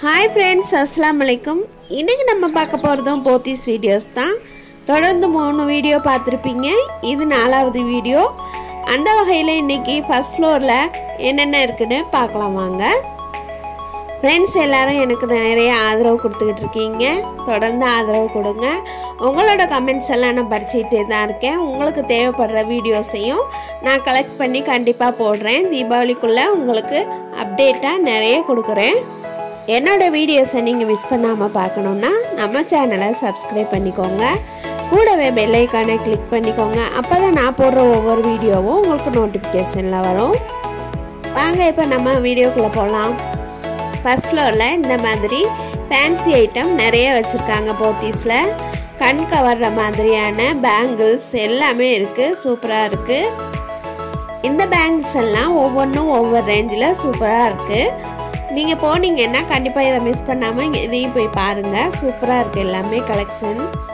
hi friends அஸ்ஸலாமு அலைக்கும் இன்றைக்கி நம்ம பார்க்க போகிறதும் போத்தீஸ் வீடியோஸ் தான் தொடர்ந்து மூணு வீடியோ பார்த்துருப்பீங்க இது நாலாவது வீடியோ அந்த வகையில் இன்றைக்கி ஃபஸ்ட் ஃப்ளோரில் என்னென்ன இருக்குன்னு பார்க்கலாம் வாங்க ஃப்ரெண்ட்ஸ் எல்லாரும் எனக்கு நிறைய ஆதரவு கொடுத்துக்கிட்டு இருக்கீங்க தொடர்ந்து ஆதரவு கொடுங்க உங்களோட கமெண்ட்ஸ் எல்லாம் நான் படிச்சுக்கிட்டே தான் இருக்கேன் உங்களுக்கு தேவைப்படுற வீடியோஸையும் நான் கலெக்ட் பண்ணி கண்டிப்பாக போடுறேன் தீபாவளிக்குள்ளே உங்களுக்கு அப்டேட்டாக நிறைய கொடுக்குறேன் என்னோட வீடியோஸை நீங்கள் மிஸ் பண்ணாமல் பார்க்கணுன்னா நம்ம சேனலை சப்ஸ்கிரைப் பண்ணிக்கோங்க கூடவே பெல்லைக்கானை கிளிக் பண்ணிக்கோங்க அப்போ தான் நான் போடுற ஒவ்வொரு வீடியோவும் உங்களுக்கு நோட்டிஃபிகேஷனில் வரும் வாங்க இப்போ நம்ம வீடியோக்குள்ளே போகலாம் ஃபஸ்ட் ஃப்ளோரில் இந்த மாதிரி ஃபேன்சி ஐட்டம் நிறைய வச்சுருக்காங்க போத்தீஸில் கண் கவர்ற மாதிரியான பேங்கிள்ஸ் எல்லாமே இருக்குது சூப்பராக இருக்குது இந்த பேங்கிள்ஸ் எல்லாம் ஒவ்வொன்றும் ஒவ்வொரு ரேஞ்சில் சூப்பராக இருக்குது நீங்கள் போனீங்கன்னா கண்டிப்பாக இதை மிஸ் பண்ணாமல் இங்கே இதையும் போய் பாருங்கள் சூப்பராக இருக்குது எல்லாமே கலெக்ஷன்ஸ்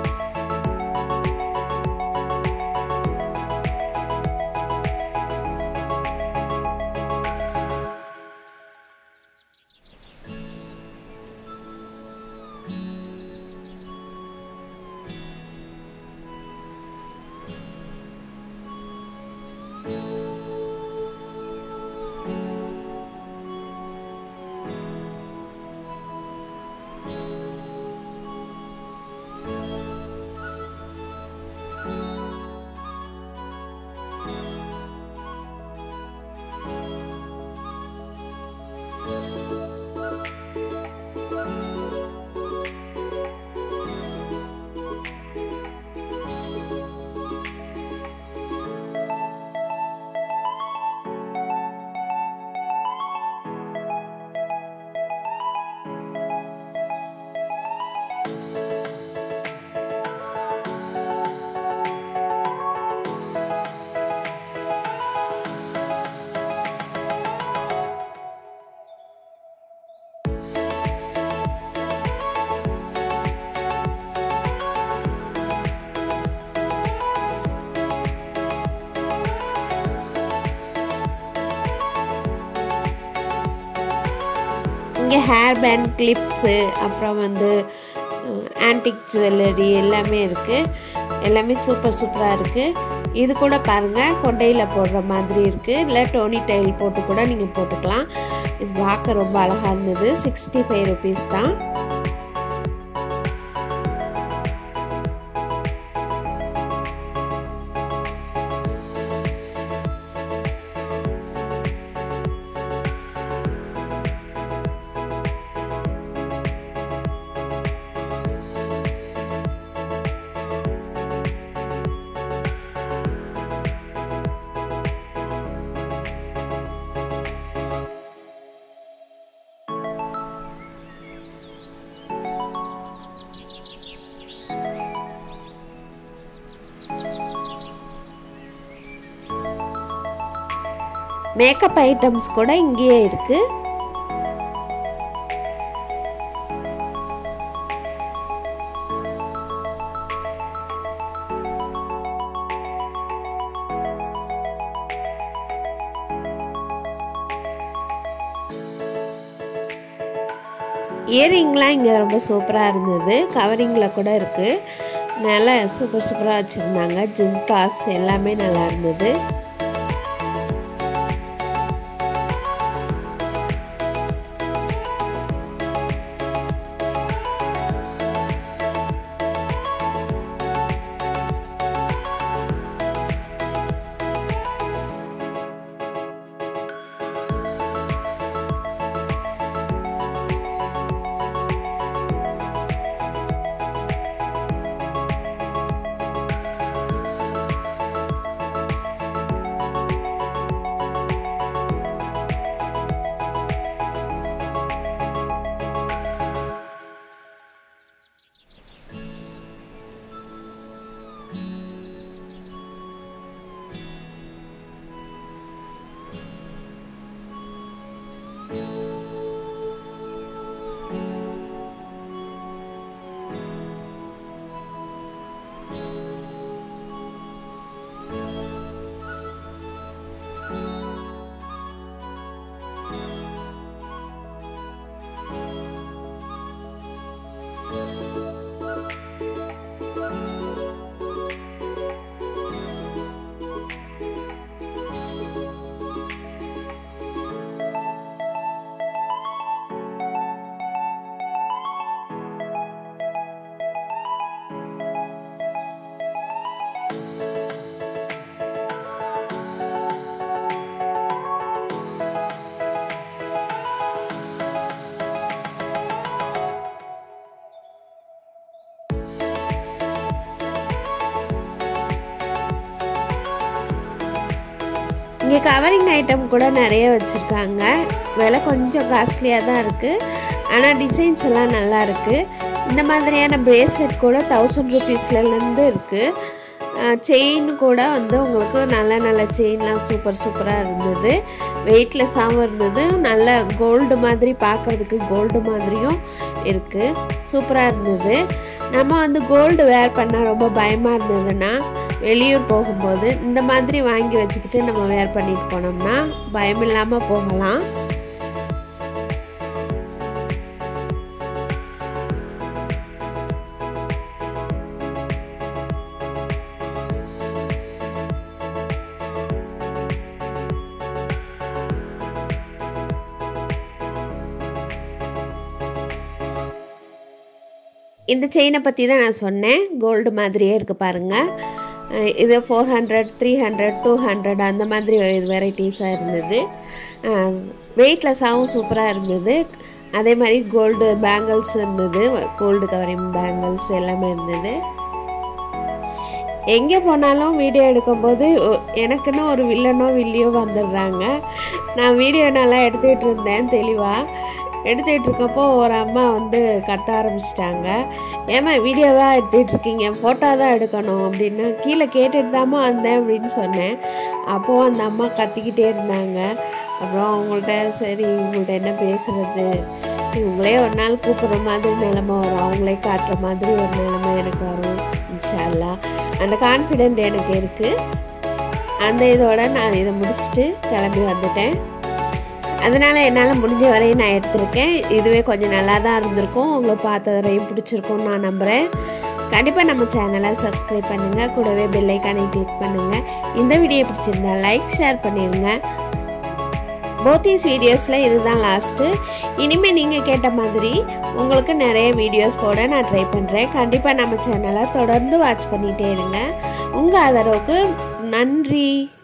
இங்கே ஹேர் பேண்ட் கிளிப்ஸு அப்புறம் வந்து ஆன்டிக் ஜுவல்லரி எல்லாமே இருக்குது எல்லாமே சூப்பர் சூப்பராக இருக்குது இது கூட பாருங்கள் கொண்டையில் போடுற மாதிரி இருக்குது இல்லை டோனி டைல் போட்டு கூட நீங்கள் போட்டுக்கலாம் இது பார்க்க ரொம்ப அழகாக இருந்தது சிக்ஸ்டி ஃபைவ் ருபீஸ் தான் மேக்கப் ஐட்டம்ஸ் கூட இங்கேயே இருக்குது இயரிங்லாம் இங்கே ரொம்ப சூப்பராக இருந்தது கவரிங்கில் கூட இருக்குது நல்லா சூப்பர் சூப்பராக வச்சுருந்தாங்க ஜும்காஸ் எல்லாமே நல்லா இருந்தது இங்கே கவரிங் ஐட்டம் கூட நிறைய வச்சுருக்காங்க விலை கொஞ்சம் காஸ்ட்லியாக தான் இருக்குது ஆனால் டிசைன்ஸ் எல்லாம் நல்லா இருக்குது இந்த மாதிரியான பிரேஸ்லெட் கூட தௌசண்ட் ருபீஸ்லேருந்து இருக்குது செயின் கூட வந்து உங்களுக்கு நல்ல நல்ல செயின்லாம் சூப்பர் சூப்பராக இருந்தது வெயிட்லெஸ்ஸாகவும் இருந்தது நல்ல கோல்டு மாதிரி பார்க்குறதுக்கு கோல்டு மாதிரியும் இருக்குது சூப்பராக இருந்தது நம்ம வந்து கோல்டு வேர் பண்ணால் ரொம்ப பயமாக இருந்ததுன்னா வெளியூர் போகும்போது இந்த மாதிரி வாங்கி வச்சுக்கிட்டு நம்ம வேர் பண்ணிட்டு போனோம்னா பயம் இல்லாமல் போகலாம் இந்த செயினை பற்றி தான் நான் சொன்னேன் கோல்டு மாதிரியே இருக்குது பாருங்கள் அஹ் இது four hundred three hundred two hundred அந்த மாதிரி வெரைட்டிஸாக இருந்தது வெயிட்லெஸ்ஸாகவும் சூப்பராக இருந்தது அதே மாதிரி கோல்டு பேங்கிள்ஸ் இருந்தது கோல்டு கவரிங் பேங்கிள்ஸ் எல்லாமே இருந்தது எங்கே போனாலும் வீடியோ எடுக்கும்போது ஒ- எனக்குன்னு ஒரு வில்லனோ வில்லியோ வந்துடுறாங்க நான் வீடியோ நல்லா எடுத்துக்கிட்டு இருந்தேன் தெளிவாக எடுத்துக்கிட்டு இருக்கப்போ ஒரு அம்மா வந்து கத்த ஆரம்பிச்சிட்டாங்க ஏம்மா வீடியோவாக எடுத்துகிட்டு இருக்கீங்க ஃபோட்டோ தான் எடுக்கணும் அப்படின்னு கீழே கேட்டுட்டு தாம்மா வந்தேன் அப்படின்னு சொன்னேன் அப்போது அந்த அம்மா கத்திக்கிட்டே இருந்தாங்க அப்புறம் அவங்கள்ட்ட சரி உங்கள்கிட்ட என்ன பேசுறது இவங்களே ஒரு நாள் கூப்பிட்ற மாதிரி நிலமை வரும் அவங்களே காட்டுற மாதிரி ஒரு நிலமை எனக்கு வரும் இன்ஷா அல்லாஹ் அந்த கான்ஃபிடென்ட் எனக்கு இருக்குது அந்த இதோட நான் இதை முடிச்சுட்டு கிளம்பி வந்துட்டேன் அதனால் என்னால் முடிஞ்ச வரையும் நான் எடுத்திருக்கேன் இதுவே கொஞ்சம் நல்லா தான் இருந்திருக்கும் உங்களை பார்த்த வரையும் பிடிச்சிருக்கும்னு நான் நம்புகிறேன் கண்டிப்பாக நம்ம சேனலை சப்ஸ்கிரைப் பண்ணுங்கள் கூடவே பெல் ஐக்கானை கிளிக் பண்ணுங்கள் இந்த வீடியோ பிடிச்சிருந்தா லைக் ஷேர் பண்ணிடுங்க போத்தீஸ் வீடியோஸில் இதுதான் லாஸ்ட்டு இனிமேல் நீங்கள் கேட்ட மாதிரி உங்களுக்கு நிறைய வீடியோஸ் போட நான் ட்ரை பண்ணுறேன் கண்டிப்பாக நம்ம சேனலை தொடர்ந்து வாட்ச் பண்ணிகிட்டே இருங்க உங்கள் ஆதரவுக்கு நன்றி